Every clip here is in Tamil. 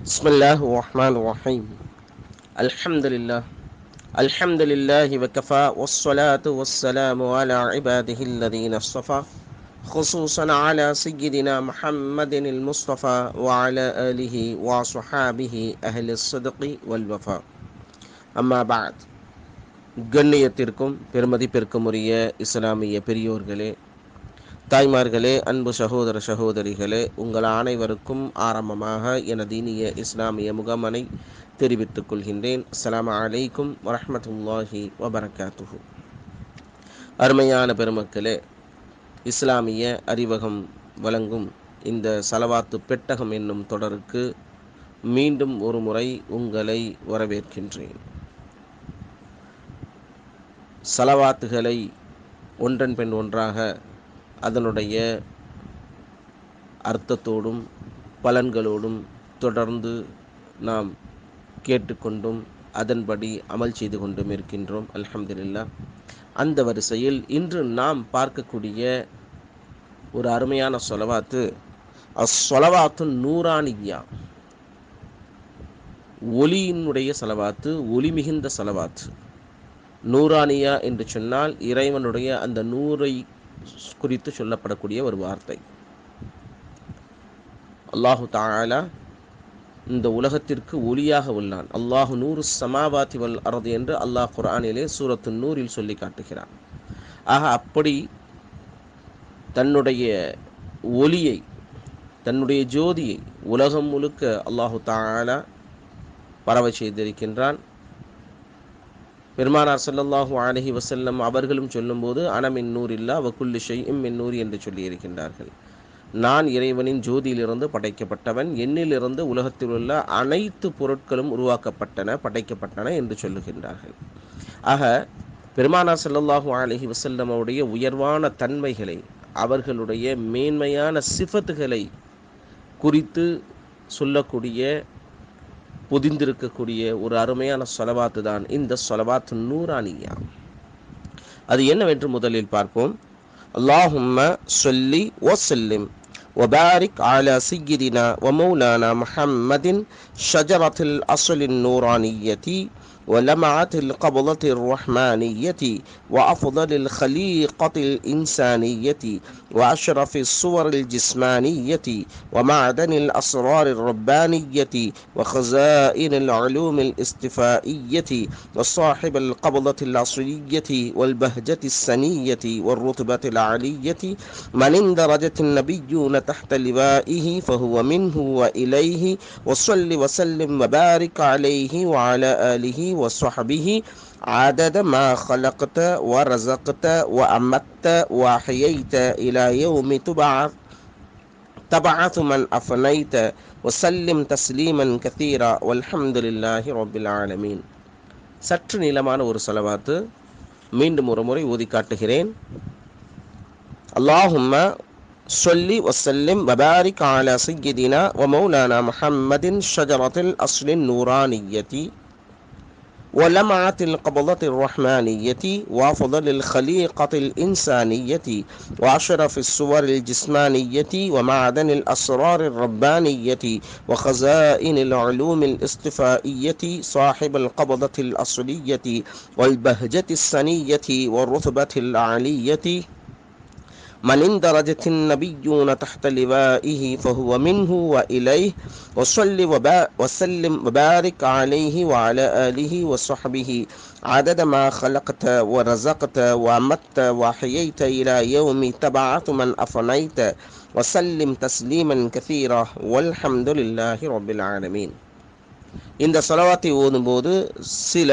بسم الله الرحمن الرحيم الحمد لله الحمد لله وكفى والصلاة والسلام على عباده الذين اصطفى خصوصا على سيدنا محمد المصطفى وعلى آله وصحابه أهل الصدق والوفاء أما بعد கண்ணியத்திற்கும் பெருமதிப்பிற்கும் உரிய இஸ்லாமிய பெரியோர்களே தாய்மார்களே அன்பு சகோதர சகோதரிகளே உங்கள் அனைவருக்கும் ஆரம்பமாக எனது இனிய இஸ்லாமிய முகமனை தெரிவித்துக் கொள்கின்றேன் அஸ்ஸலாமு அலைக்கும் வரஹ்மத்துல்லாஹி வபரகாத்துஹு அருமையான பெருமக்களே இஸ்லாமிய அறிவகம் வழங்கும் இந்த சலவாத்து பெட்டகம் என்னும் தொடருக்கு மீண்டும் ஒரு முறை உங்களை வரவேற்கின்றேன் சலவாத்துகளை ஒன்றன் பின் ஒன்றாக அதனுடைய அர்த்தத்தோடும் பலன்களோடும் தொடர்ந்து நாம் கேட்டுக்கொண்டும் அதன்படி அமல் செய்து கொண்டும் இருக்கின்றோம் அல்ஹம்துலில்லா அந்த வரிசையில் இன்று நாம் பார்க்கக்கூடிய ஒரு அருமையான சொலவாத்து அஸ்ஸொலவாத்து நூறானியா ஒளியினுடைய செலவாத்து ஒளி மிகுந்த செலவாத்து நூறானியா என்று சொன்னால் இறைவனுடைய அந்த நூறை குறித்து சொல்லப்படக்கூடிய ஒரு வார்த்தை அல்லாஹு தாலா இந்த உலகத்திற்கு ஒளியாக உள்ளான் அல்லாஹு நூறு சமாவாத்தி வல் அரது என்று அல்லாஹ் குரானிலே சூரத்து நூறில் சொல்லி காட்டுகிறான் ஆக அப்படி தன்னுடைய ஒளியை தன்னுடைய ஜோதியை உலகம் முழுக்க அல்லாஹு தாலா பரவ செய்திருக்கின்றான் பெருமானார் ஸல்லல்லாஹு அலைஹி வஸல்லம் அவர்களும் சொல்லும்போது அனமின் நூர் இல்லா வக்குல்லு ஷைஇம் மின் நூர் என்று சொல்லியிருக்கின்றார்கள் நான் இறைவனின் ஜோதியிலிருந்து படைக்கப்பட்டவன் என்னிலிருந்து உலகத்தில் உள்ள அனைத்து பொருட்களும் உருவாக்கப்பட்டன படைக்கப்பட்டன என்று சொல்லுகின்றார்கள் ஆக பெருமானார் ஸல்லல்லாஹு அலைஹி வஸல்லம் அவருடைய உயர்வான தன்மைகளை அவர்களுடைய மேன்மையான சிஃபத்துகளை குறித்து சொல்லக்கூடிய பொதிந்திருக்கக்கூடிய ஒரு அருமையான சொலவாத்து தான் இந்த சொலவாத்து நூறானியா அது என்னவென்று முதலில் பார்ப்போம் அல்லாஹும்ம சொல்லி وسلم وبارك على سيدنا ومولانا محمد شجرة الأصل النورانية ولمعة القبضة الرحمانية وأفضل الخليقة الإنسانية وأشرف الصور الجسمانية ومعدن الأسرار الربانية وخزائن العلوم الاستفائية وصاحب القبضة الأصلية والبهجة السنية والرتبة العلية من اندرجت النبيون تحت لوائه فهو منه وإليه وصل وسلم وبارك عليه وعلى آله وصحبه عدد ما خلقت ورزقت وأمت وأحييت إلى يوم تبعث تبعث من أفنيت وسلم تسليما كثيرا والحمد لله رب العالمين சற்று நீளமான ஒரு செலவாத்து மீண்டும் ஒரு முறை ஊதி காட்டுகிறேன் அல்லாஹும்ம சொல்லி வசல்லிம் வபாரிக் على سيدنا ومولانا محمد شجرة الأصل النورانية ولمعة القبضة الرحمانية وأفضل الخليقة الإنسانية وأشرف الصور الجسمانية ومعدن الأسرار الربانية وخزائن العلوم الاصطفائية صاحب القبضة الأصلية والبهجة السنية والرتبة العلية من اندرجت النبيون تحت لوائه فهو منه وإليه وصل وبا وسلم وبارك عليه وعلى آله وصحبه عدد ما خلقت ورزقت وأمت وحييت إلى يوم تبعث من أفنيت وسلم تسليما كثيرا والحمد لله رب العالمين இந்த சொலவாத்தை ஓதும்போது சில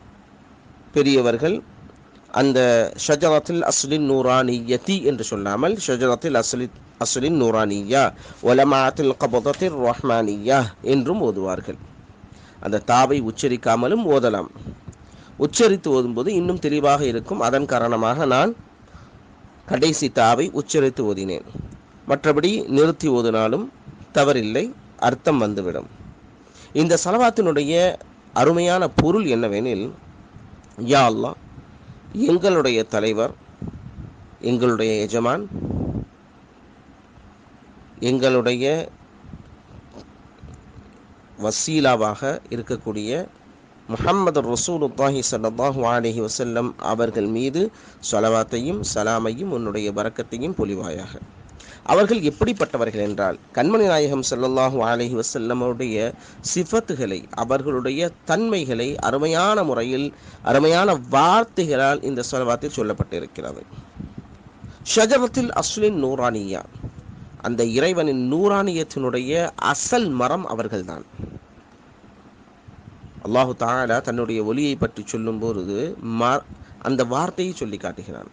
பெரியவர்கள் அந்த ஷஜரத்தில் அஸ்லின் நூரானியத்தி என்று சொல்லாமல் ஷஜரத்தில் அஸ்லி அஸ்லின் நூரானியா ஒலமாத்தில் கபதத்தில் ரஹ்மானியா என்றும் ஓதுவார்கள் அந்த தாவை உச்சரிக்காமலும் ஓதலாம் உச்சரித்து ஓதும்போது இன்னும் தெளிவாக இருக்கும் அதன் காரணமாக நான் கடைசி தாவை உச்சரித்து ஓதினேன் மற்றபடி நிறுத்தி ஓதினாலும் தவறில்லை அர்த்தம் வந்துவிடும் இந்த சலவாத்தினுடைய அருமையான பொருள் என்னவெனில் யா அல்லா எங்களுடைய தலைவர் எங்களுடைய எஜமான் எங்களுடைய வசீலாவாக இருக்கக்கூடிய முஹம்மது ரசூலுல்லாஹி ஸல்லல்லாஹு அலைஹி வஸல்லம் அவர்கள் மீது சொலவாத்தையும் சலாமையும் உன்னுடைய பரக்கத்தையும் பொலிவாயாக அவர்கள் எப்படிப்பட்டவர்கள் என்றால் கண்மணி நாயகம் ஸல்லல்லாஹு அலைஹி வஸல்லம் அவருடைய சிஃபத்துகளை அவர்களுடைய தன்மைகளை அருமையான முறையில் அருமையான வார்த்தைகளால் இந்த சொலவாத்தில் சொல்லப்பட்டிருக்கிறது ஷஜரத்தில் அஸ்லின் நூரானியா அந்த இறைவனின் நூறானியத்தினுடைய அசல் மரம் அவர்கள்தான் அல்லாஹு தாலா தன்னுடைய ஒளியை பற்றி சொல்லும்போது ம அந்த வார்த்தையை சொல்லி காட்டுகிறான்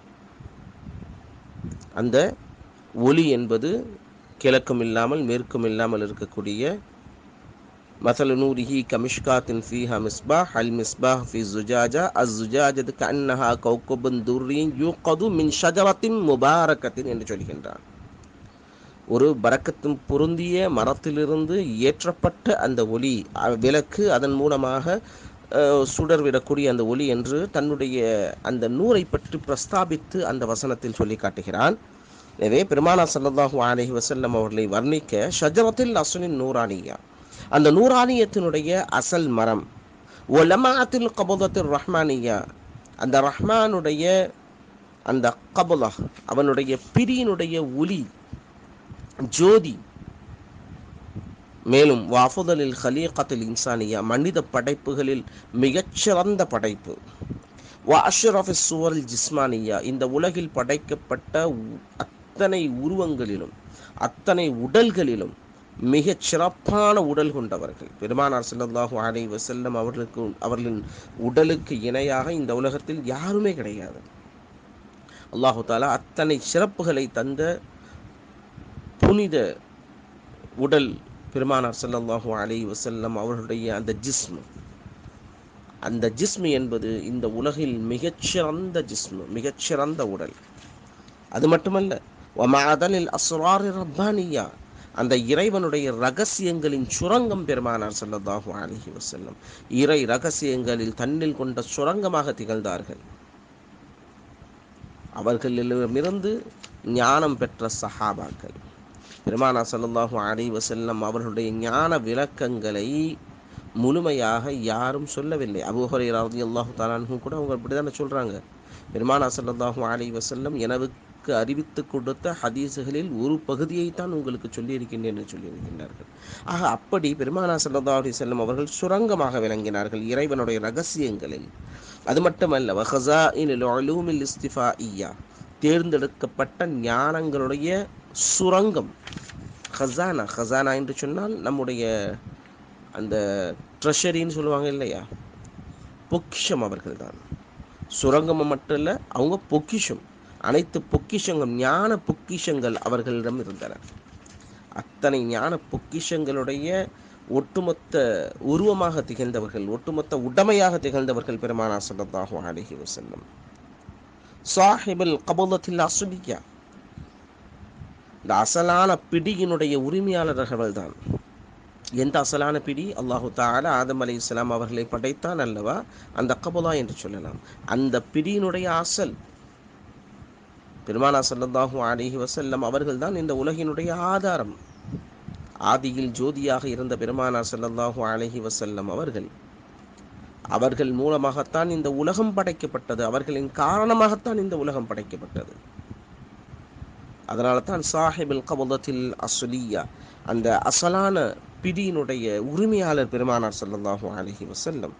அந்த ஒளி என்பது கிழக்கும் இல்லாமல் மேற்கும் இல்லாமல் இருக்கக்கூடிய மசல நூரிஹி கமிஷ்காத்தின் ஃபீஹா மிஸ்பாஹ் அல் மிஸ்பாஹ் ஃபி ஜுஜாஜா அஸ் ஜுஜாஜது கன்னஹா கௌகபுன் துர்ரின் யூகது மின் ஷஜரத்தின் முபாரக்கத்தின் என்று சொல்கின்றான் ஒரு பரக்கத்தும் பொருந்திய மரத்திலிருந்து ஏற்றப்பட்ட அந்த ஒளி அ- விளக்கு அதன் மூலமாக அஹ், சுடர்விடக்கூடிய அந்த ஒளி என்று தன்னுடைய அந்த நூரை பற்றி பிரஸ்தாபித்து அந்த வசனத்தில் சொல்லி காட்டுகிறான் எனவே பெருமானா ஸல்லல்லாஹு அலைஹி வஸல்லம் அவர்களை வர்ணிக்க ஷஜரத்தில் அசுனின் நூரானியா அந்த நூரானியத்தினுடைய அசல் மரம் ஒலமாத்தில் கபுதத்தில் ரஹ்மானியா அந்த ரஹ்மானுடைய அந்த கபுலா அவனுடைய பிரியினுடைய ஒளி ஜோதி மேலும் வாஃபுதலில் ஹலீகத்தில் இன்சானியா மனித படைப்புகளில் மிகச்சிறந்த படைப்பு வா அஷ்ரஃபி சுவரில் ஜிஸ்மானியா இந்த உலகில் படைக்கப்பட்ட உ- அத்தனை உருவங்களிலும் அத்தனை உடல்களிலும் மிகச் சிறப்பான உடல் கொண்டவர்கள் பெருமானார் ஸல்லல்லாஹு அலைஹி வஸல்லம் அவர்களுக்கு அவர்களின் உடலுக்கு இணையாக இந்த உலகத்தில் யாருமே கிடையாது அல்லாஹு தாலா அத்தனை சிறப்புகளை தந்த புனித உடல் பெருமானார் ஸல்லல்லாஹு அலைஹி வஸல்லம் அவர்களுடைய அந்த ஜிஸ்மு அந்த ஜிஸ்மு என்பது இந்த உலகில் மிகச்சிறந்த ஜிஸ்மு மிகச்சிறந்த உடல் அது மட்டுமல்ல ஒமாதனில் அஸ்ராரி ரப்பானியா அந்த இறைவனுடைய ரகசியங்களின் சுரங்கம் பெருமானார் ஸல்லல்லாஹு அலைஹி வஸல்லம் இறை ரகசியங்களில் தன்னில் கொண்ட சுரங்கமாக திகழ்ந்தார்கள் அவர்களிடமிருந்து ஞானம் பெற்ற சஹாபாக்கள் பெருமானா ஸல்லல்லாஹு அலைஹி வஸல்லம் அவர்களுடைய ஞான விளக்கங்களை முழுமையாக யாரும் சொல்லவில்லை அபூ ஹுரைரா ரலியல்லாஹு தஆலா அன்ஹு கூட அவங்க அப்படி தானே சொல்கிறாங்க பெருமானா ஸல்லல்லாஹு அலைஹி வஸல்லம் எனக்கு அறிவித்து கொடுத்த ஹதீஸுகளில் ஒரு பகுதியைத்தான் உங்களுக்கு சொல்லியிருக்கின்றேன் என்று சொல்லியிருக்கின்றார்கள் ஆக அப்படி பெருமானா ஸல்லல்லாஹு அலைஹி வஸல்லம் அவர்கள் சுரங்கமாக விளங்கினார்கள் இறைவனுடைய ரகசியங்களில் அது மட்டுமல்ல வஹசா இனில் உலூமில் இஸ்திஃபாஇயா தேர்ந்தெடுக்கப்பட்ட ஞானங்களுடைய சுரங்கம் ஹசானா ஹசானா என்று சொன்னால் நம்முடைய அந்த ட்ரெஷரின்னு சொல்லுவாங்க இல்லையா பொக்கிஷம் அவர்கள்தான் சுரங்கம் மட்டும் இல்லை அவங்க பொக்கிஷம் அனைத்து பொக்கிஷங்கள் ஞான பொக்கிஷங்கள் அவர்களிடம் இருந்தன அத்தனை ஞான பொக்கிஷங்களுடைய ஒட்டுமொத்த உருவமாக திகழ்ந்தவர்கள் ஒட்டுமொத்த உடமையாக திகழ்ந்தவர்கள் பெருமானா ஸல்லல்லாஹு அலைஹி வஸல்லம் சாஹிபுல் கபூலத்தில் அசுலியா இந்த அசலான பிடியினுடைய உரிமையாளர்கள் தான் எந்த அசலான பிடி அல்லாஹு தாலா ஆதம் அலை இஸ்லாம் அவர்களை படைத்தான் அல்லவா அந்த கபுலா என்று சொல்லலாம் அந்த பிடியினுடைய அசல் பெருமானா ஸல்லல்லாஹு அலைஹி வஸல்லம் அவர்கள்தான் இந்த உலகினுடைய ஆதாரம் ஆதியில் ஜோதியாக இருந்த பெருமானா ஸல்லல்லாஹு அலைஹி வஸல்லம் அவர்கள் அவர்கள் மூலமாகத்தான் இந்த உலகம் படைக்கப்பட்டது அவர்களின் காரணமாகத்தான் இந்த உலகம் படைக்கப்பட்டது அதனால தான் சாஹிபில் கபுலத்தில் அசுலியா அந்த அசலான பிடியினுடைய உரிமையாளர் பெருமானார் ஸல்லல்லாஹு அலைஹி வஸல்லம்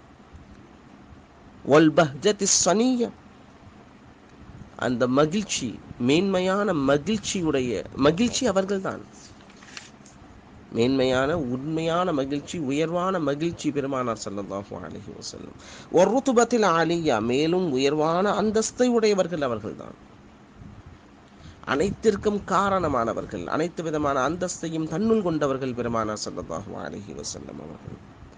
வல் பஹ்ஜத்தி சனிய அந்த மகிழ்ச்சி மேன்மையான மகிழ்ச்சியுடைய மகிழ்ச்சி அவர்கள்தான் மேன்மையான உண்மையான மகிழ்ச்சி உயர்வான மகிழ்ச்சி பெருமானார் ஸல்லல்லாஹு அலைஹி வஸல்லம் ஒரு ருத்துபத்தில் ஆலியா மேலும் உயர்வான அந்தஸ்தை உடையவர்கள் அவர்கள்தான் அனைத்திற்கும் காரணமானவர்கள் அனைத்து விதமான அந்தஸ்தையும் தன்னுள் கொண்டவர்கள் பெருமானார் ஸல்லல்லாஹு அலைஹி வஸல்லம் அவர்கள்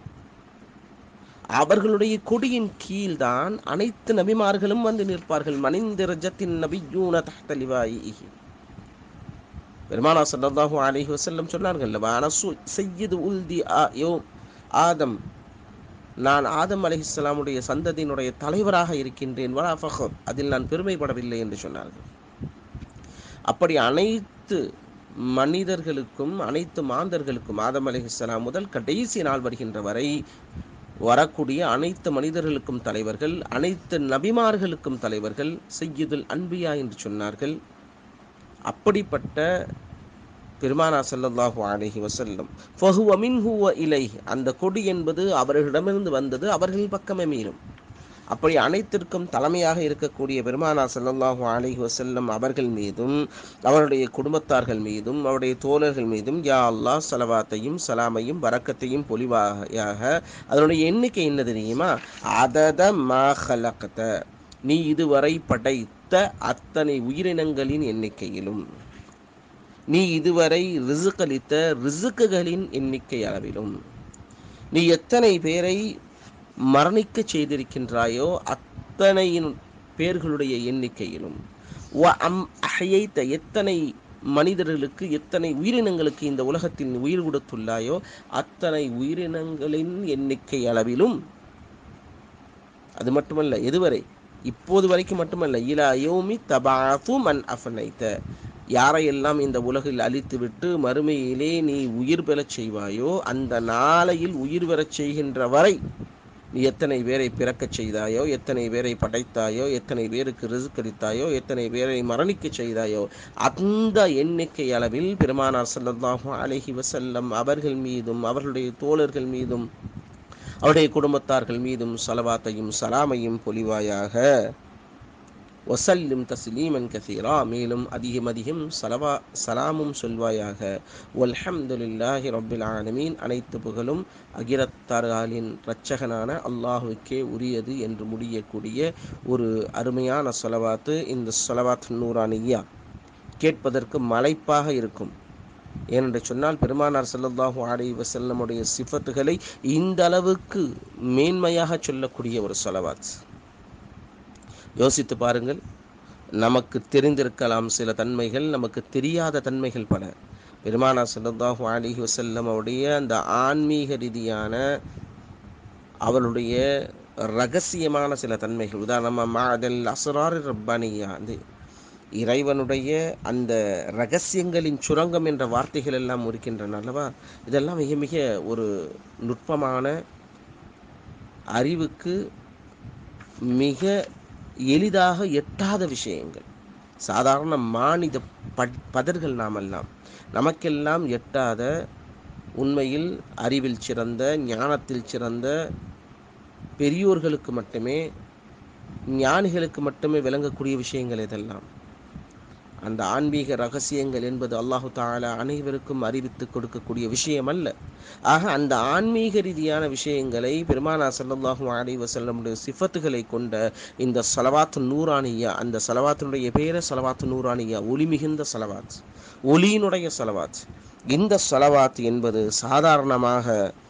அவர்களுடைய கொடியின் கீழ்தான் அனைத்து நபிமார்களும் வந்து நிற்பார்கள் மனிந்திரஜத்தின் நபியூன தஹ்தலிவாயிஹி பெருமானா ஸல்லல்லாஹு அலைஹி வஸல்லம் சொன்னார்கள் அனசு சையது உல்தி ஆ யோ ஆதம் நான் ஆதம் அலைஹிஸ்ஸலாமுடைய சந்ததியினுடைய தலைவராக இருக்கின்றேன் வலா ஃபஹர் அதில் நான் பெருமைப்படவில்லை என்று சொன்னார்கள் அப்படி அனைத்து மனிதர்களுக்கும் அனைத்து மாந்தர்களுக்கும் ஆதம் அலைஹிஸ்ஸலாம் முதல் கடைசி நாள் வருகின்ற வரை வரக்கூடிய அனைத்து மனிதர்களுக்கும் தலைவர்கள் அனைத்து நபிமார்களுக்கும் தலைவர்கள் செய்யுதுல் அன்பியா என்று சொன்னார்கள் அப்படிப்பட்ட பெருமானா ஸல்லல்லாஹு அலைஹி வஸல்லம் ஃபஹுவ மின்ஹு வ இலைஹி அந்த கொடி என்பது அவர்களிடமிருந்து வந்தது அவர்கள் பக்கமே மீறும் அப்படி அனைத்திற்கும் தலைமையாக இருக்கக்கூடிய பெருமானா ஸல்லல்லாஹு அலைஹி வஸல்லம் அவர்கள் மீதும் அவருடைய குடும்பத்தார்கள் மீதும் அவருடைய தோழர்கள் மீதும் யா அல்லாஹ் சலவாத்தையும் சலாமையும் வரக்கத்தையும் பொலிவாக அதனுடைய எண்ணிக்கை என்ன தெரியுமா அதத மா ஹலகத நீ இதுவரை படைத்த அத்தனை உயிரினங்களின் எண்ணிக்கையிலும் நீ இதுவரை ரிசுக்களித்த ரிசுக்குகளின் எண்ணிக்கை அளவிலும் நீ எத்தனை பேரை மரணிக்க செய்திருக்கின்றாயோ அத்தனையின் பேர்களுடைய எண்ணிக்கையிலும் வ அம் அஹையைத்த எத்தனை மனிதர்களுக்கு எத்தனை உயிரினங்களுக்கு இந்த உலகத்தில் உயிர் கொடுத்துள்ளாயோ அத்தனை உயிரினங்களின் எண்ணிக்கை அளவிலும் அது மட்டுமல்ல எதுவரை இப்போது வரைக்கும் மட்டுமல்ல இலா யோமி தபாஃபு மன் அஃபனைத்த யாரையெல்லாம் இந்த உலகில் அழித்துவிட்டு மறுமையிலே நீ உயிர் பெறச் செய்வாயோ அந்த நாளையில் உயிர் பெறச் செய்கின்ற வரை நீ எத்தனை பேரை பிறக்கச் செய்தாயோ எத்தனை பேரை படைத்தாயோ எத்தனை பேருக்கு ரிசுக்களித்தாயோ எத்தனை பேரை மரணிக்கச் செய்தாயோ அந்த எண்ணிக்கை அளவில் பெருமானார் ஸல்லல்லாஹு அலைஹி வஸல்லம் அவர்கள் மீதும் அவர்களுடைய தோழர்கள் மீதும் அவருடைய குடும்பத்தார்கள் மீதும் சலவாத்தையும் சலாமையும் பொலிவாயாக வசல்லும் தஸ்லீமன் கசீரா மேலும் அதிகம் அதிகம் சலவா சலாமும் சொல்வாயாக வல்ஹம்துலில்லாஹி ரப்பில் ஆலமீன் அனைத்து புகழும் அகிரத்தார்காலின் இரட்சகனான அல்லாஹுக்கே உரியது என்று முடியக்கூடிய ஒரு அருமையான சொலவாத்து இந்த சொலவாத் நூறானியா கேட்பதற்கு மலைப்பாக இருக்கும் ஏனென்று சொன்னால் பெருமானார் ஸல்லல்லாஹு அலைஹி வஸல்லமுடைய சிஃபத்துகளை இந்த அளவுக்கு மேன்மையாக சொல்லக்கூடிய ஒரு சொலவாத் யோசித்து பாருங்கள் நமக்கு தெரிந்திருக்கலாம் சில தன்மைகள் நமக்கு தெரியாத தன்மைகள் பல பெருமானா ஸல்லல்லாஹு அலைஹி வஸல்லம் அவருடைய அந்த ஆன்மீக ரீதியான அவருடைய ரகசியமான சில தன்மைகள் உதாரணமாக மாதல் அசரார் ரப்பானியா அந்த இறைவனுடைய அந்த ரகசியங்களின் சுரங்கம் என்ற வார்த்தைகள் எல்லாம் இருக்கின்றன அல்லவா இதெல்லாம் மிக மிக ஒரு நுட்பமான அறிவுக்கு மிக எளிதாக எட்டாத விஷயங்கள் சாதாரண மானித பட் பதர்கள் நாமெல்லாம் நமக்கெல்லாம் எட்டாத உண்மையில் அறிவில் சிறந்த ஞானத்தில் சிறந்த பெரியோர்களுக்கு மட்டுமே ஞானிகளுக்கு மட்டுமே விளங்கக்கூடிய விஷயங்கள் இதெல்லாம் அந்த ஆன்மீக ரகசியங்கள் என்பது அல்லாஹு தாலா அனைவருக்கும் அறிவித்து கொடுக்கக்கூடிய விஷயம் அல்ல ஆக அந்த ஆன்மீக ரீதியான விஷயங்களை பெருமானா ஸல்லல்லாஹு அலைஹி வஸல்லமுடைய சிஃபத்துகளை கொண்ட இந்த சலவாத் நூறானியா அந்த சலவாத்தினுடைய பேர சலவாத் நூறானியா ஒளி மிகுந்த சலவாத் ஒளியினுடைய சலவாத் இந்த சலவாத் என்பது சாதாரணமாக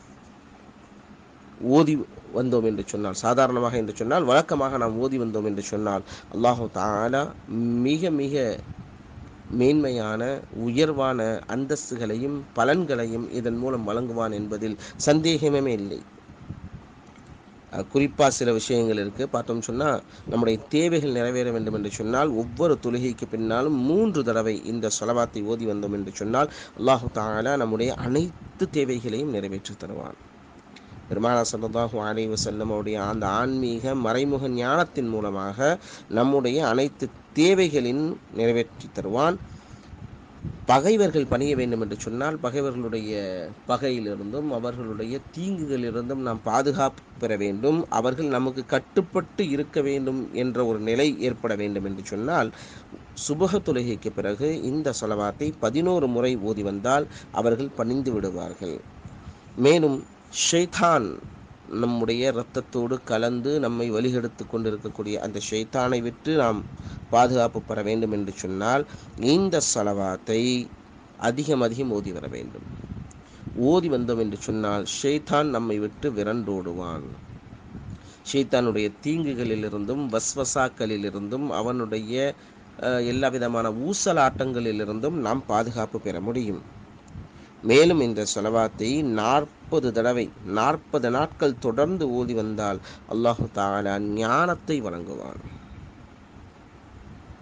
ஓதி வந்தோம் என்று சொன்னால் சாதாரணமாக என்று சொன்னால் வழக்கமாக நாம் ஓதி வந்தோம் என்று சொன்னால் அல்லாஹு தாலா மிக மிக மேன்மையான உயர்வான அந்தஸ்துகளையும் பலன்களையும் இதன் மூலம் வழங்குவான் என்பதில் சந்தேகமே இல்லை குறிப்பாக சில விஷயங்கள் இருக்குது பார்த்தோம் சொன்னால் நம்முடைய தேவைகள் நிறைவேற வேண்டும் என்று சொன்னால் ஒவ்வொரு தொழுகைக்கு பின்னாலும் மூன்று தடவை இந்த சொலவாத்தை ஓதி வந்தோம் என்று சொன்னால் அல்லாஹு தாலா நம்முடைய அனைத்து தேவைகளையும் நிறைவேற்றி தருவான் பெருமானா சல்லாஹூ அலி வசல்லம் அவருடைய அந்த ஆன்மீக மறைமுக ஞானத்தின் மூலமாக நம்முடைய அனைத்து தேவைகளின் நிறைவேற்றி தருவான் பகைவர்கள் பணிய வேண்டும் என்று சொன்னால் பகைவர்களுடைய பகையிலிருந்தும் அவர்களுடைய தீங்குகளிலிருந்தும் நாம் பாதுகாப்பு பெற வேண்டும் அவர்கள் நமக்கு கட்டுப்பட்டு இருக்க வேண்டும் என்ற ஒரு நிலை ஏற்பட வேண்டும் என்று சொன்னால் சுபக தொழுகைக்கு பிறகு இந்த சொலவாத்தை பதினோரு முறை ஓதி வந்தால் அவர்கள் பணிந்து விடுவார்கள் மேலும் ஷைத்தான் நம்முடைய இரத்தத்தோடு கலந்து நம்மை வழிகெடுத்து கொண்டிருக்கக்கூடிய அந்த ஷைத்தானை விட்டு நாம் பாதுகாப்பு பெற வேண்டும் என்று சொன்னால் இந்த சலவாத்தை அதிகம் அதிகம் ஓதி வர வேண்டும் ஓதி வந்தோம் என்று சொன்னால் ஷைத்தான் நம்மை விட்டு விரண்டோடுவான் ஷைத்தானுடைய தீங்குகளிலிருந்தும் வஸ்வசாக்களிலிருந்தும் அவனுடைய எல்லா விதமான ஊசலாட்டங்களிலிருந்தும் நாம் பாதுகாப்பு பெற முடியும் மேலும் இந்த சொலவாத்தை நாற்பது தடவை நாற்பது நாட்கள் தொடர்ந்து ஓதி வந்தால் அல்லாஹு தாலா ஞானத்தை வழங்குவான்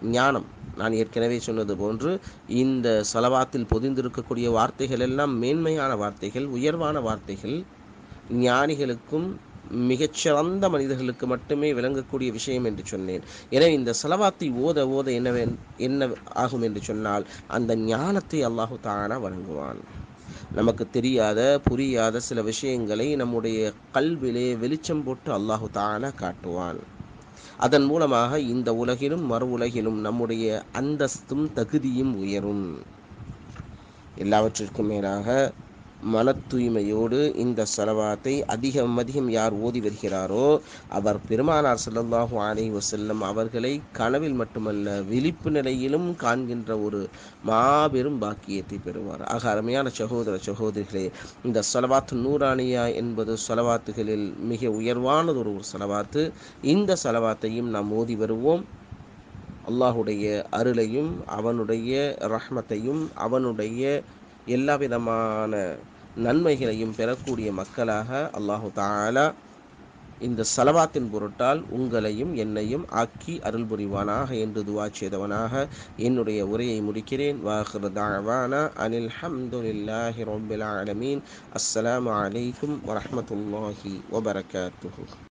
ஞானம் நான் ஏற்கனவே சொன்னது போன்று இந்த சலவாத்தில் பொதிந்திருக்கக்கூடிய வார்த்தைகள் எல்லாம் மேன்மையான வார்த்தைகள் உயர்வான வார்த்தைகள் ஞானிகளுக்கும் மிகச்சிறந்த மனிதர்களுக்கு மட்டுமே விளங்கக்கூடிய விஷயம் என்று சொன்னேன் எனவே இந்த செலவாத்தை ஓத ஓத என்ன என்ன ஆகும் என்று சொன்னால் அந்த ஞானத்தை அல்லாஹு தானா வழங்குவான் நமக்கு தெரியாத புரியாத சில விஷயங்களை நம்முடைய கல்விலே வெளிச்சம் போட்டு அல்லாஹு தானா காட்டுவான் அதன் மூலமாக இந்த உலகிலும் மறு உலகிலும் நம்முடைய அந்தஸ்தும் தகுதியும் உயரும் எல்லாவற்றிற்கும் மேலாக மன தூய்மையோடு இந்த செலவாத்தை அதிகம் அதிகம் யார் ஓதி வருகிறாரோ அவர் பெருமானார் ஸல்லல்லாஹு அலைஹி வஸல்லம் அவர்களை கனவில் மட்டுமல்ல விழிப்பு நிலையிலும் காண்கின்ற ஒரு மாபெரும் பாக்கியத்தை பெறுவார் ஆக அருமையான சகோதர சகோதரிகளே இந்த செலவாத்து நூறானியா என்பது செலவாத்துகளில் மிக உயர்வானது ஒரு செலவாத்து இந்த செலவாத்தையும் நாம் ஓதி வருவோம் அல்லாஹுடைய அருளையும் அவனுடைய ரஹ்மத்தையும் அவனுடைய எல்லா விதமான நன்மைகளையும் பெறக்கூடிய மக்களாக அல்லாஹு தாலா இந்த சலவாத்தின் பொருட்டால் உங்களையும் என்னையும் ஆக்கி அருள் புரிவானாக என்று துவா செய்தவனாக என்னுடைய உரையை முடிக்கிறேன் வாஹிர் தாவானா அனில் ஹம்துலில்லாஹி ரப்பில் ஆலமீன் அஸ்ஸலாமு அலைக்கும் வரஹ்மத்துல்லாஹி வபரகாத்துஹு